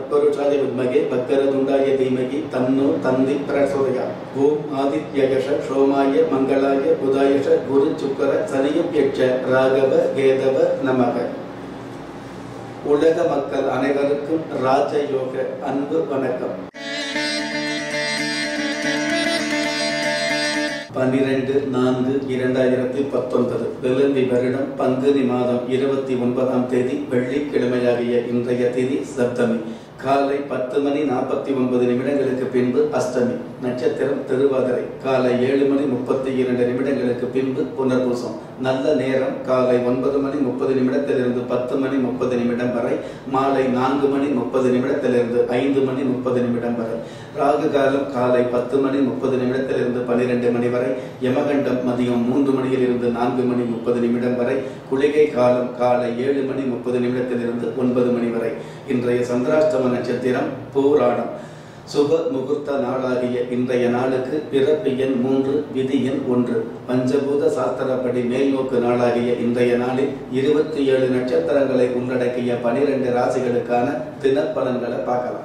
தத்பருஷாய வித்மகே வக்கரதுண்டாய தீமகி தன்னோ தந்தி பிரசோதயா ஓம் ஆதித்யயஷ சோமாய மங்களாய புதாயஷ குரு சுக்கர சனியம் யட்ச ராகவ கேதவ நமக உலக மக்கள் அனைவருக்கும் ராஜயோக அன்பு வணக்கம் பன்னிரண்டு நான்கு இரண்டாயிரத்தி பத்தொன்பது விளம்பி வருடம் பங்குனி மாதம் இருபத்தி ஒன்பதாம் தேதி வெள்ளிக்கிழமையாகிய இன்றைய தேதி சப்தமி காலை பத்து மணி நாற்பத்தி ஒன்பது நிமிடங்களுக்கு பின்பு அஷ்டமி நட்சத்திரம் திருவாதிரை காலை ஏழு மணி முப்பத்தி இரண்டு நிமிடங்களுக்கு பின்பு புனர்பூசம் நல்ல நேரம் காலை ஒன்பது மணி முப்பது நிமிடத்திலிருந்து பத்து மணி முப்பது நிமிடம் வரை மாலை நான்கு மணி முப்பது நிமிடத்திலிருந்து ஐந்து மணி முப்பது நிமிடம் வரை ராகு காலம் காலை பத்து மணி முப்பது நிமிடத்திலிருந்து பன்னிரெண்டு மணி வரை யமகண்டம் மதியம் மூன்று மணியில் இருந்து நான்கு மணி முப்பது நிமிடம் வரை குளிகை காலம் காலை ஏழு மணி முப்பது நிமிடத்திலிருந்து ஒன்பது மணி வரை இன்றைய சந்திராஷ்டம நட்சத்திரம் பூராடம் சுப முகூர்த்த நாளாகிய இன்றைய நாளுக்கு பிறப்பு எண் மூன்று விதி எண் ஒன்று பஞ்சபூத சாஸ்திரப்படி மேல்நோக்கு நாளாகிய இன்றைய நாளில் இருபத்தி ஏழு நட்சத்திரங்களை உள்ளடக்கிய பனிரெண்டு ராசிகளுக்கான தினப்பலன்களை பார்க்கலாம்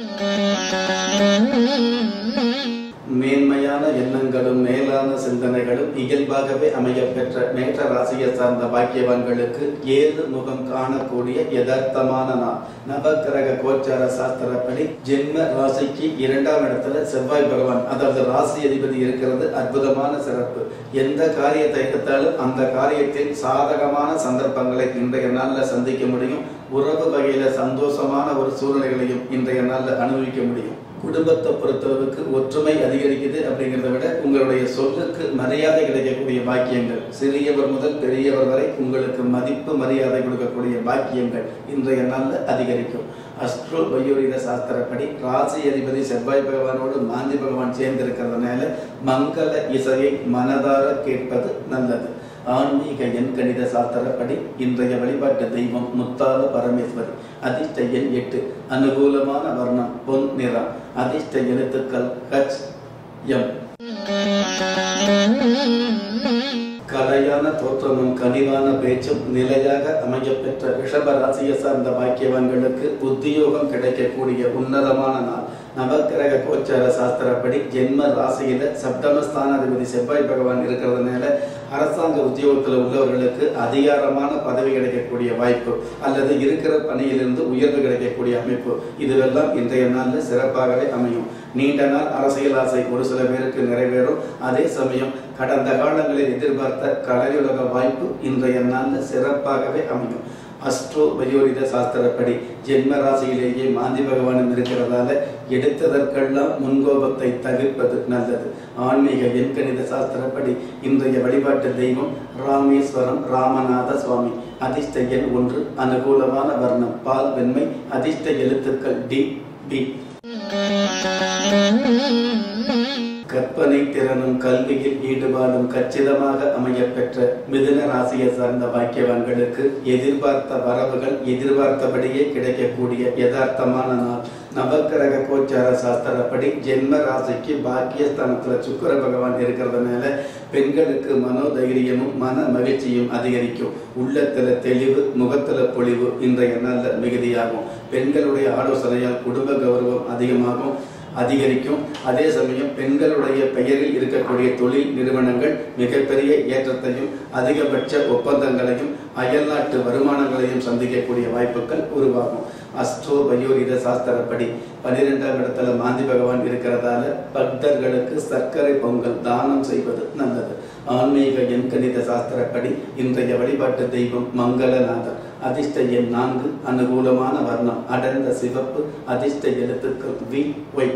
மேன்மையான எண்ணங்களும் மேலான சிந்தனைகளும் இயல்பாகவே அமையப்பெற்ற மேற்ற ராசியை சார்ந்த பாக்கியவான்களுக்கு ஏழு முகம் காணக்கூடிய யதார்த்தமான நாள் நவக்கிரக கோச்சார சாஸ்திரப்படி ஜென்ம ராசிக்கு இரண்டாம் இடத்துல செவ்வாய் பகவான் அதாவது ராசி அதிபதி இருக்கிறது அற்புதமான சிறப்பு எந்த காரியத்தை எடுத்தாலும் அந்த காரியத்தில் சாதகமான சந்தர்ப்பங்களை இன்றைய நாளில் சந்திக்க முடியும் உறவு வகையில சந்தோஷமான ஒரு சூழ்நிலைகளையும் இன்றைய நாளில் அனுபவிக்க முடியும் குடும்பத்தை பொறுத்தளவுக்கு ஒற்றுமை அதிகரிக்குது அப்படிங்கிறத விட உங்களுடைய சொல்லுக்கு மரியாதை கிடைக்கக்கூடிய பாக்கியங்கள் சிறியவர் முதல் பெரியவர் வரை உங்களுக்கு மதிப்பு மரியாதை கொடுக்கக்கூடிய பாக்கியங்கள் இன்றைய நாளில் அதிகரிக்கும் அஸ்ட்ரோ வயோரித சாஸ்திரப்படி ராசி அதிபதி செவ்வாய் பகவானோடு மாந்தி பகவான் சேர்ந்திருக்கிறதுனால மங்கள இசையை மனதார கேட்பது நல்லது ஆன்மீக எண் கணித சாஸ்திரப்படி இன்றைய வழிபாட்டு தெய்வம் முத்தால பரமேஸ்வரி அதிர்ஷ்ட எண் எட்டு அனுகூலமான வர்ணம் பொன் நிறம் அதிர்ஷ்ட எழுத்துக்கள் ஹச் எம் கலையான தோற்றமும் கனிவான பேச்சும் நிலையாக அமையப்பெற்ற ரிஷப ராசியை சார்ந்த பாக்கியவான்களுக்கு உத்தியோகம் கிடைக்கக்கூடிய உன்னதமான நாள் நவக்கிரக கோச்சார சாஸ்திரப்படி ஜென்ம ராசியில சப்தமஸ்தானாதிபதி செவ்வாய் பகவான் இருக்கிறதுனால அரசாங்க உத்தியோகத்தில் உள்ளவர்களுக்கு அதிகாரமான பதவி கிடைக்கக்கூடிய வாய்ப்பு அல்லது இருக்கிற பணியிலிருந்து உயர்வு கிடைக்கக்கூடிய அமைப்பு இதுவெல்லாம் இன்றைய நாளில் சிறப்பாகவே அமையும் நீண்ட நாள் அரசியல் ஆசை ஒரு சில பேருக்கு நிறைவேறும் அதே சமயம் கடந்த காலங்களில் எதிர்பார்த்த கலையுலக வாய்ப்பு இன்றைய நாளில் சிறப்பாகவே அமையும் அஸ்ட்ரோ வயோரித சாஸ்திரப்படி ஜென்ம ராசியிலேயே மாந்தி பகவானும் இருக்கிறதால எடுத்ததற்கெல்லாம் முன்கோபத்தை தவிர்ப்பது நல்லது ஆன்மீக எண்கணித சாஸ்திரப்படி இன்றைய வழிபாட்டு தெய்வம் ராமேஸ்வரம் ராமநாத சுவாமி அதிர்ஷ்ட எண் ஒன்று அனுகூலமான வர்ணம் பால் வெண்மை அதிர்ஷ்ட எழுத்துக்கள் டி பி கற்பனை திறனும் கல்வியில் ஈடுபாடும் கச்சிதமாக அமையப்பெற்ற மிதுன ராசியை சார்ந்த பாக்கியவான்களுக்கு எதிர்பார்த்த வரவுகள் எதிர்பார்த்தபடியே கிடைக்கக்கூடிய யதார்த்தமான நாள் நவக்கிரக கோச்சார சாஸ்திரப்படி ஜென்ம ராசிக்கு பாக்கியஸ்தானத்துல சுக்கர பகவான் இருக்கிறதுனால பெண்களுக்கு மனோதைரியமும் மன மகிழ்ச்சியும் அதிகரிக்கும் உள்ளத்துல தெளிவு முகத்துல பொலிவு இன்றைய நாளில் மிகுதியாகும் பெண்களுடைய ஆலோசனையால் குடும்ப கௌரவம் அதிகமாகும் அதிகரிக்கும் அதே சமயம் பெண்களுடைய பெயரில் இருக்கக்கூடிய தொழில் நிறுவனங்கள் மிகப்பெரிய ஏற்றத்தையும் அதிகபட்ச ஒப்பந்தங்களையும் அயல்நாட்டு வருமானங்களையும் சந்திக்கக்கூடிய வாய்ப்புகள் உருவாகும் அஸ்ட்ரோ வயோரித சாஸ்திரப்படி பன்னிரெண்டாம் இடத்துல மாந்தி பகவான் இருக்கிறதால பக்தர்களுக்கு சர்க்கரை பொங்கல் தானம் செய்வது நல்லது ஆன்மீக எண்கணித சாஸ்திரப்படி இன்றைய வழிபாட்டு தெய்வம் மங்களநாதர் அதிர்ஷ்ட எண் நான்கு அனுகூலமான வர்ணம் அடர்ந்த சிவப்பு அதிர்ஷ்ட எழுத்துக்கள் வி ஒய்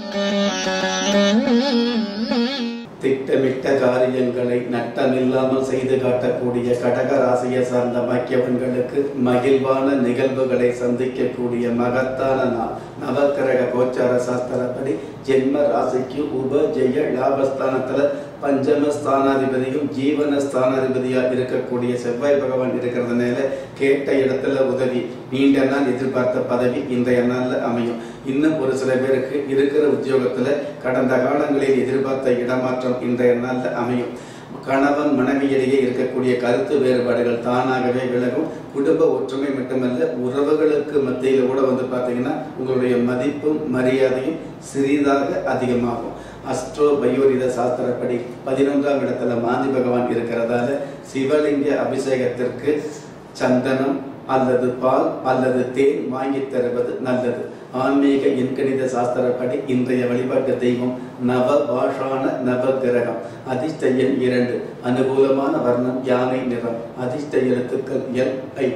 திட்டமிட்ட காரியங்களை நட்டமில்லாமல் செய்து காட்டக்கூடிய கடக ராசியை சார்ந்த பாக்கியவன்களுக்கு மகிழ்வான நிகழ்வுகளை சந்திக்கக்கூடிய மகத்தான நாள் நவக்கிரக கோச்சார சாஸ்திரப்படி ஜென்ம ராசிக்கு உப ஜெய லாபஸ்தானத்துல பஞ்சம ஸ்தானாதிபதியும் ஜீவன ஸ்தானாதிபதியா இருக்கக்கூடிய செவ்வாய் பகவான் இருக்கிறதுனால கேட்ட இடத்துல உதவி நீண்ட நாள் எதிர்பார்த்த பதவி இன்றைய நாள்ல அமையும் இன்னும் ஒரு சில பேருக்கு இருக்கிற உத்தியோகத்துல கடந்த காலங்களில் எதிர்பார்த்த இடமாற்றம் இன்றைய நாள்ல அமையும் கணவன் மனைவியிடையே இருக்கக்கூடிய கருத்து வேறுபாடுகள் தானாகவே விலகும் குடும்ப ஒற்றுமை மட்டுமல்ல உறவுகளுக்கு மத்தியில் கூட வந்து பார்த்தீங்கன்னா உங்களுடைய மதிப்பும் மரியாதையும் சிறிதாக அதிகமாகும் அஸ்ட்ரோ பயோரித சாஸ்திரப்படி பதினொன்றாம் இடத்துல மாந்தி பகவான் இருக்கிறதால சிவலிங்க அபிஷேகத்திற்கு சந்தனம் அல்லது பால் அல்லது தேன் வாங்கி தருவது நல்லது ஆன்மீக எண்கணித சாஸ்திரப்படி இன்றைய வழிபாட்டு தெய்வம் நவ பாஷான நவ கிரகம் அதிர்ஷ்ட எண் இரண்டு அனுகூலமான வர்ணம் யானை நிறம் அதிர்ஷ்ட எழுத்துக்கள் எல் ஐ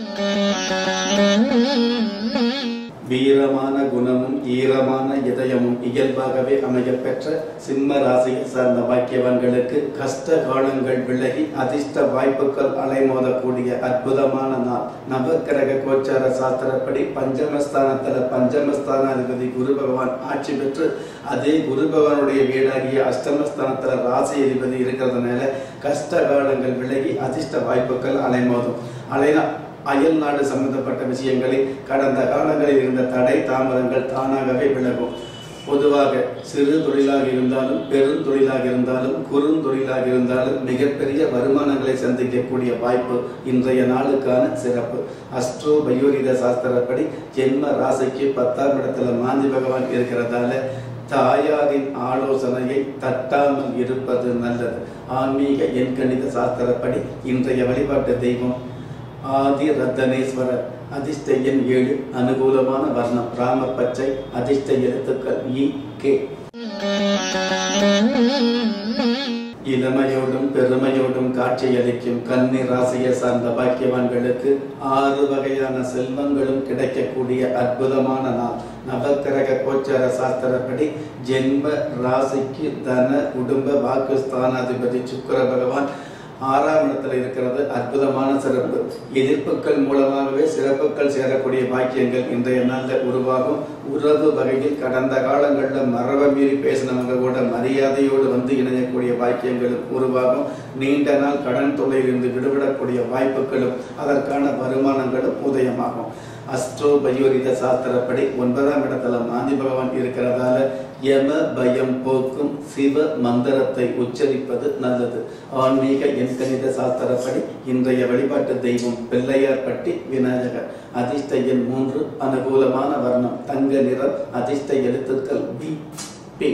வீரமான குணமும் ஈரமான இதயமும் இயல்பாகவே அமையப்பெற்ற சிம்ம ராசியை சார்ந்த பாக்கியவான்களுக்கு கஷ்ட காலங்கள் விலகி அதிர்ஷ்ட வாய்ப்புகள் அலைமோதக்கூடிய அற்புதமான நாள் நவக்கிரக கோச்சார சாஸ்திரப்படி பஞ்சமஸ்தானத்துல பஞ்சமஸ்தானாதிபதி குரு பகவான் ஆட்சி பெற்று அதே குரு பகவானுடைய வீடாகிய அஷ்டமஸ்தானத்துல ராசி அதிபதி இருக்கிறதுனால கஷ்ட காலங்கள் விலகி அதிர்ஷ்ட வாய்ப்புகள் அலைமோதும் அலைனா அயல் நாடு சம்பந்தப்பட்ட விஷயங்களில் கடந்த காலங்களில் இருந்த தடை தாமதங்கள் தானாகவே விலகும் பொதுவாக சிறு தொழிலாக இருந்தாலும் பெருந்தொழிலாக இருந்தாலும் குறுந்தொழிலாக இருந்தாலும் மிகப்பெரிய வருமானங்களை சந்திக்கக்கூடிய வாய்ப்பு இன்றைய நாளுக்கான சிறப்பு அஸ்ட்ரோ பயோரித சாஸ்திரப்படி ஜென்ம ராசிக்கு பத்தாம் இடத்துல மாந்தி பகவான் இருக்கிறதால தாயாரின் ஆலோசனையை தட்டாமல் இருப்பது நல்லது ஆன்மீக எண்கணித சாஸ்திரப்படி இன்றைய வழிபாட்டு தெய்வம் ஆதி ரத்தனேஸ்வரர் அதிர்ஷ்ட எண் ஏழு அனுகூலமான வர்ணம் ராம பச்சை அதிர்ஷ்ட எழுத்துக்கள் இ கே இளமையோடும் பெருமையோடும் காட்சியளிக்கும் கன்னி ராசியை சார்ந்த பாக்கியவான்களுக்கு ஆறு வகையான செல்வங்களும் கிடைக்கக்கூடிய அற்புதமான நாள் நவக்கிரக கோச்சார சாஸ்திரப்படி ஜென்ம ராசிக்கு தன குடும்ப வாக்கு ஸ்தானாதிபதி சுக்கர பகவான் ஆறாம் இடத்துல இருக்கிறது அற்புதமான சிறப்பு எதிர்ப்புகள் மூலமாகவே சிறப்புகள் சேரக்கூடிய பாக்கியங்கள் இன்றைய நாளில் உருவாகும் உறவு வகையில் கடந்த காலங்களில் மரபை மீறி பேசினவங்க கூட மரியாதையோடு வந்து இணையக்கூடிய பாக்கியங்களும் உருவாகும் நீண்ட நாள் கடன் தொல்லையிலிருந்து விடுபடக்கூடிய வாய்ப்புகளும் அதற்கான வருமானங்களும் உதயமாகும் அஸ்ட்ரோ பயோரித சாஸ்திரப்படி ஒன்பதாம் இடத்துல மாந்தி பகவான் இருக்கிறதால யம பயம் போக்கும் சிவ மந்திரத்தை உச்சரிப்பது நல்லது ஆன்மீக எண்கணித சாஸ்திரப்படி இன்றைய வழிபாட்டு தெய்வம் பிள்ளையார்பட்டி விநாயகர் அதிர்ஷ்ட எண் மூன்று அனுகூலமான வர்ணம் தங்க நிறம் அதிர்ஷ்ட எழுத்துக்கள் பி பி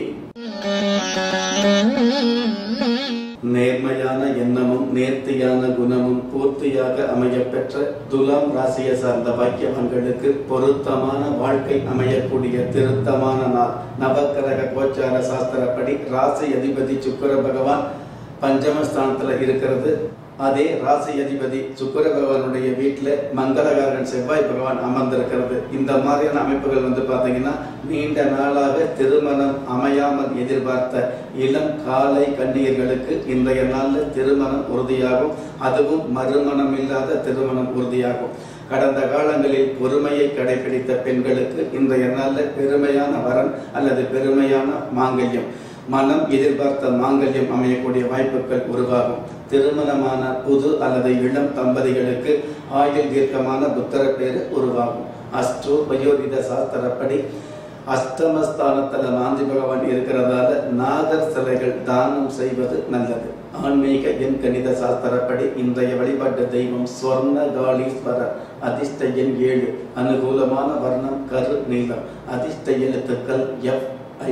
நேர்மையான எண்ணமும் நேர்த்தியான குணமும் பூர்த்தியாக அமையப்பெற்ற துலாம் ராசியை சார்ந்த பாக்கியவான்களுக்கு பொருத்தமான வாழ்க்கை அமையக்கூடிய திருத்தமான நாள் நவக்கிரக கோச்சார சாஸ்திரப்படி ராசி அதிபதி சுக்கர பகவான் பஞ்சமஸ்தானத்துல இருக்கிறது அதே ராசி அதிபதி சுக்கர பகவானுடைய வீட்டில் மங்களகாரன் செவ்வாய் பகவான் அமர்ந்திருக்கிறது இந்த மாதிரியான அமைப்புகள் வந்து பார்த்தீங்கன்னா நீண்ட நாளாக திருமணம் அமையாமல் எதிர்பார்த்த இளம் காலை கன்னியர்களுக்கு இன்றைய நாளில் திருமணம் உறுதியாகும் அதுவும் மறுமணம் இல்லாத திருமணம் உறுதியாகும் கடந்த காலங்களில் பொறுமையை கடைபிடித்த பெண்களுக்கு இன்றைய நாளில் பெருமையான வரன் அல்லது பெருமையான மாங்கல்யம் மனம் எதிர்பார்த்த மாங்கல்யம் அமையக்கூடிய வாய்ப்புகள் உருவாகும் திருமணமான புது அல்லது இளம் தம்பதிகளுக்கு ஆயுள் தீர்க்கமான புத்தர பேரு உருவாகும் அஸ்ட்ரோ வயோதித சாஸ்திரப்படி அஷ்டமஸ்தானத்தில் மாந்தி பகவான் இருக்கிறதால நாகர் சிலைகள் தானம் செய்வது நல்லது ஆன்மீக எண் கணித சாஸ்திரப்படி இன்றைய வழிபாட்டு தெய்வம் ஸ்வர்ண காளீஸ்வரர் அதிர்ஷ்ட எண் ஏழு அனுகூலமான வர்ணம் கரு நீளம் அதிர்ஷ்ட எழுத்துக்கள் எஃப் ஐ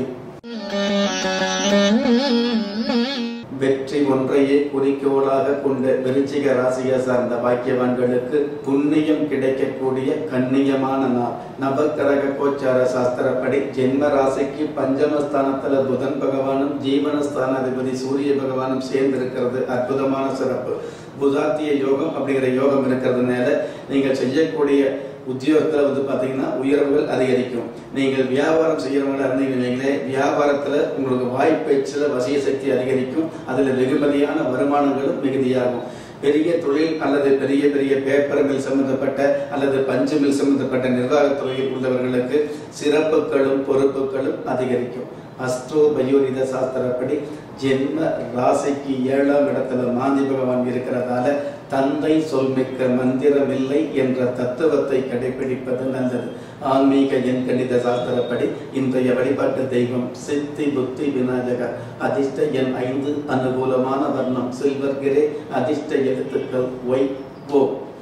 வெற்றி ஒன்றையே குறிக்கோளாக கொண்ட விருச்சிக ராசியை சார்ந்த பாக்கியவான்களுக்கு புண்ணியம் கிடைக்கக்கூடிய கண்ணியமான நாள் நவக்கிரக கோச்சார சாஸ்திரப்படி ஜென்ம ராசிக்கு பஞ்சமஸ்தானத்துல புதன் பகவானும் ஜீவனஸ்தானாதிபதி சூரிய பகவானும் சேர்ந்து இருக்கிறது அற்புதமான சிறப்பு புதாத்திய யோகம் அப்படிங்கிற யோகம் இருக்கிறதுனால நீங்கள் செய்யக்கூடிய உத்தியோகத்தில் வந்து பார்த்தீங்கன்னா உயர்வுகள் அதிகரிக்கும் நீங்கள் வியாபாரம் செய்கிறவங்களா இருந்தீங்கன்னு வியாபாரத்தில் உங்களுக்கு வாய்ப்பேச்சில் வசிய சக்தி அதிகரிக்கும் அதில் வெகுமதியான வருமானங்களும் மிகுதியாகும் பெரிய தொழில் அல்லது பெரிய பெரிய பேப்பர் மில் சம்பந்தப்பட்ட அல்லது பஞ்சு மில் சம்பந்தப்பட்ட நிர்வாகத்துறையில் உள்ளவர்களுக்கு சிறப்புகளும் பொறுப்புகளும் அதிகரிக்கும் அஸ்ட்ரோ பயோரித சாஸ்திரப்படி ஜென்ம ராசிக்கு ஏழாம் இடத்துல மாந்தி பகவான் இருக்கிறதால தந்தை சொல்மிக்க மந்திரமில்லை என்ற தத்துவத்தை கடைபிடிப்பது நல்லது ஆன்மீக எண் கணித சாஸ்திரப்படி இன்றைய வழிபாட்டு தெய்வம் சித்தி புத்தி விநாயகர் அதிர்ஷ்ட எண் ஐந்து அனுகூலமான வர்ணம் சில்வர் கிரே அதிர்ஷ்ட எழுத்துக்கள் ஒய் ஓ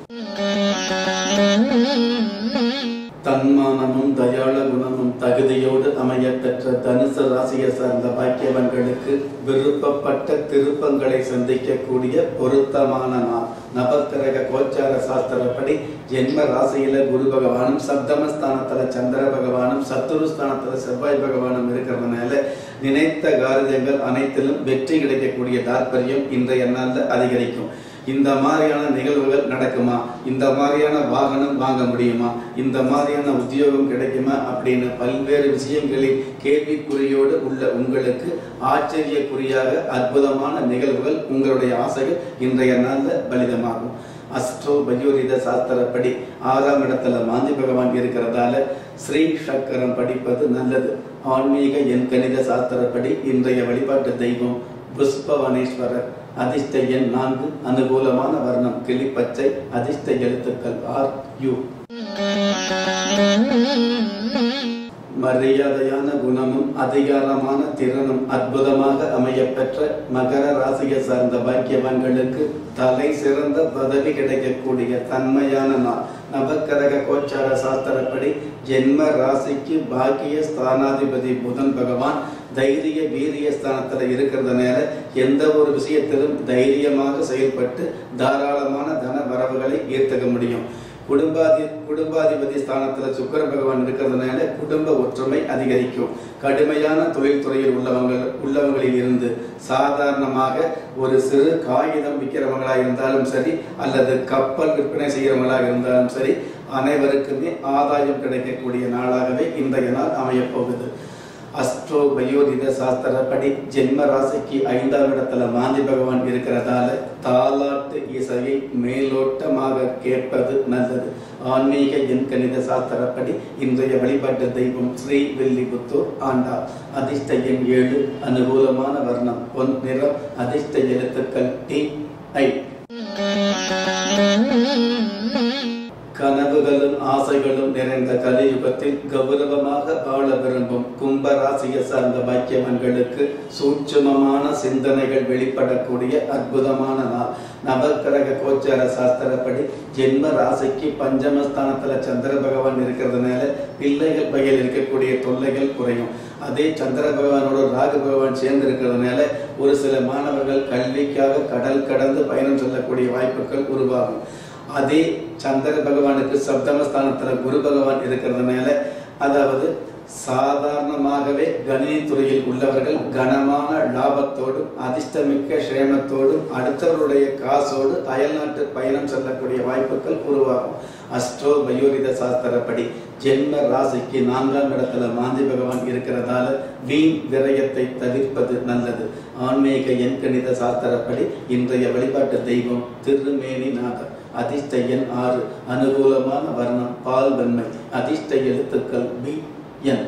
தன்மானமும் தயாள குணமும் தகுதியோடு அமைய பெற்ற தனுசு ராசியை சார்ந்த பாக்கியவன்களுக்கு விருப்பப்பட்ட திருப்பங்களை சந்திக்கக்கூடிய பொருத்தமான நாள் நவக்கிரக கோச்சார சாஸ்திரப்படி ஜென்ம ராசியில குரு பகவானும் சப்தமஸ்தானத்துல சந்திர பகவானும் சத்துருஸ்தானத்துல செவ்வாய் பகவானும் இருக்கிறதுனால நினைத்த காரியங்கள் அனைத்திலும் வெற்றி கிடைக்கக்கூடிய தாற்பயம் இன்றைய நாள்ல அதிகரிக்கும் இந்த மாதிரியான நிகழ்வுகள் நடக்குமா இந்த மாதிரியான வாகனம் வாங்க முடியுமா இந்த மாதிரியான உத்தியோகம் கிடைக்குமா அப்படின்னு பல்வேறு விஷயங்களில் கேள்விக்குறியோடு உள்ள உங்களுக்கு ஆச்சரியக்குறியாக அற்புதமான நிகழ்வுகள் உங்களுடைய ஆசைகள் இன்றைய நாளில் பலிதமாகும் அஸ்ட்ரோ பயோரித சாஸ்திரப்படி ஆறாம் இடத்துல மாந்தி பகவான் இருக்கிறதால ஸ்ரீ சக்கரம் படிப்பது நல்லது ஆன்மீக எண் கணித சாஸ்திரப்படி இன்றைய வழிபாட்டு தெய்வம் புஷ்பவனேஸ்வரர் அதிர்ஷ்ட எண் நான்கு அனுகூலமான வர்ணம் கிளிப்பச்சை அதிர்ஷ்ட எழுத்துக்கள் ஆர் யு மரியாதையான குணமும் அதிகாரமான திறனும் அற்புதமாக அமையப்பெற்ற மகர ராசியை சார்ந்த பாக்கியவான்களுக்கு தலை சிறந்த பதவி கிடைக்கக்கூடிய தன்மையான நாள் நவக்கரக கோச்சார சாஸ்திரப்படி ஜென்ம ராசிக்கு பாக்கிய ஸ்தானாதிபதி புதன் பகவான் தைரிய வீரிய ஸ்தானத்துல இருக்கிறதுனால எந்த ஒரு விஷயத்திலும் தைரியமாக செயல்பட்டு தாராளமான தன வரவுகளை ஈர்த்துக்க முடியும் குடும்பாதி குடும்பாதிபதி ஸ்தானத்துல சுக்கர பகவான் இருக்கிறதுனால குடும்ப ஒற்றுமை அதிகரிக்கும் கடுமையான தொழில்துறையில் உள்ளவங்க உள்ளவங்களில் இருந்து சாதாரணமாக ஒரு சிறு காகிதம் விற்கிறவங்களா இருந்தாலும் சரி அல்லது கப்பல் விற்பனை செய்கிறவங்களாக இருந்தாலும் சரி அனைவருக்குமே ஆதாயம் கிடைக்கக்கூடிய நாளாகவே இன்றைய நாள் அமையப் போகுது அஸ்ட்ரோ பயோதித சாஸ்திரப்படி ஜென்ம ராசிக்கு ஐந்தாம் இடத்துல மாந்தி பகவான் இருக்கிறதால தாலாட்டு இசையை மேலோட்டமாக கேட்பது நல்லது ஆன்மீக எண் கணித சாஸ்திரப்படி இன்றைய வழிபாட்டு தெய்வம் ஸ்ரீ வில்லிபுத்தூர் ஆண்டா அதிர்ஷ்ட எண் ஏழு அனுகூலமான வர்ணம் பொன் நிறம் அதிர்ஷ்ட எழுத்துக்கள் டி ஐ கனவுகளும் ஆசைகளும் நிறைந்த கலியுகத்தில் கௌரவமாக வாழ விரும்பும் கும்ப ராசியை சார்ந்த பாக்கியவன்களுக்கு சூட்சுமமான சிந்தனைகள் வெளிப்படக்கூடிய அற்புதமான நாள் நவக்கிரக கோச்சார சாஸ்திரப்படி ஜென்ம ராசிக்கு பஞ்சமஸ்தானத்துல சந்திர பகவான் இருக்கிறதுனால பிள்ளைகள் வகையில் இருக்கக்கூடிய தொல்லைகள் குறையும் அதே சந்திர பகவானோட ராகு பகவான் சேர்ந்து இருக்கிறதுனால ஒரு சில மாணவர்கள் கல்விக்காக கடல் கடந்து பயணம் செல்லக்கூடிய வாய்ப்புகள் உருவாகும் அதே சந்திர பகவானுக்கு சப்தமஸ்தானத்துல குரு பகவான் இருக்கிறதுனால அதாவது சாதாரணமாகவே கணினி துறையில் உள்ளவர்கள் கனமான லாபத்தோடும் அதிர்ஷ்டமிக்க க்ஷேமத்தோடும் அடுத்தவருடைய காசோடு அயல்நாட்டு பயணம் செல்லக்கூடிய வாய்ப்புகள் உருவாகும் அஸ்ட்ரோ பயோரித சாஸ்திரப்படி ஜென்ம ராசிக்கு நான்காம் இடத்துல மாந்தி பகவான் இருக்கிறதால வீண் விரயத்தை தவிர்ப்பது நல்லது ஆன்மீக எண் கணித சாஸ்திரப்படி இன்றைய வழிபாட்டு தெய்வம் திருமேனி நாதர் அதிர்ஷ்ட எண் ஆறு அனுகூலமான வர்ணம் பால் வெண்மை அதிர்ஷ்ட எழுத்துக்கள் பி என்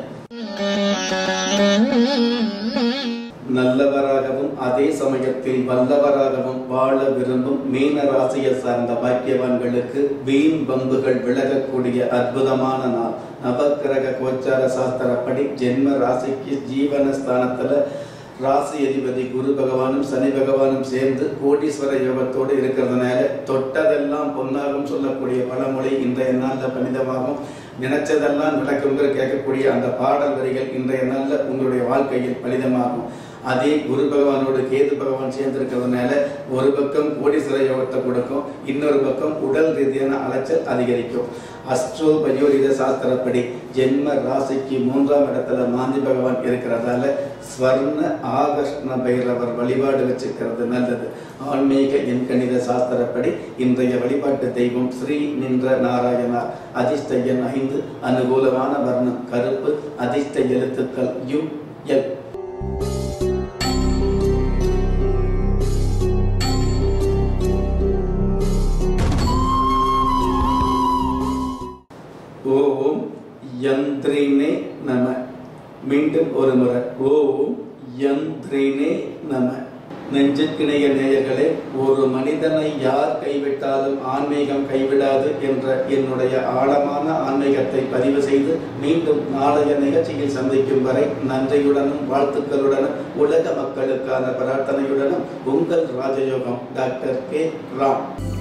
நல்லவராகவும் அதே சமயத்தில் வல்லவராகவும் வாழ விரும்பும் மீன ராசியை சார்ந்த பாக்கியவான்களுக்கு வீண் பம்புகள் விலகக்கூடிய அற்புதமான நாள் நவக்கிரக கோச்சார சாஸ்திரப்படி ஜென்ம ராசிக்கு ஜீவன ஸ்தானத்துல ராசி அதிபதி குரு பகவானும் சனி பகவானும் சேர்ந்து கோடீஸ்வர யோகத்தோடு இருக்கிறதுனால தொட்டதெல்லாம் பொன்னாகும் சொல்லக்கூடிய பழமொழி இன்றைய நாளில் பணிதமாகும் நினைச்சதெல்லாம் நடக்குங்கிற கேட்கக்கூடிய அந்த பாடல் வரிகள் இன்றைய நாளில் உங்களுடைய வாழ்க்கையில் பலிதமாகும் அதே குரு பகவானோடு கேது பகவான் சேர்ந்திருக்கிறதுனால ஒரு பக்கம் கோடீஸ்வர யோகத்தை கொடுக்கும் இன்னொரு பக்கம் உடல் ரீதியான அலைச்சல் அதிகரிக்கும் அஸ்ட்ரோ பயோரித சாஸ்திரப்படி ஜென்ம ராசிக்கு மூன்றாம் இடத்துல மாந்தி பகவான் இருக்கிறதால ஸ்வர்ண ஆகர்ஷ்ண பைரவர் வழிபாடு வச்சுக்கிறது நல்லது ஆன்மீக எண்கணித சாஸ்திரப்படி இன்றைய வழிபாட்டு தெய்வம் ஸ்ரீ நின்ற நாராயணார் அதிர்ஷ்ட எண் ஐந்து அனுகூலமான வர்ணம் கருப்பு அதிர்ஷ்ட எழுத்துக்கள் யு எல் ஓம் யந்திரினே நம மீண்டும் ஒரு முறை ஓம் யந்திரினே நம நெஞ்சு நெஞ்சுக்கிணைய நேயர்களே ஒரு மனிதனை யார் கைவிட்டாலும் ஆன்மீகம் கைவிடாது என்ற என்னுடைய ஆழமான ஆன்மீகத்தை பதிவு செய்து மீண்டும் நாளைய நிகழ்ச்சியில் சந்திக்கும் வரை நன்றியுடனும் வாழ்த்துக்களுடனும் உலக மக்களுக்கான பிரார்த்தனையுடனும் உங்கள் ராஜயோகம் டாக்டர் கே ராம்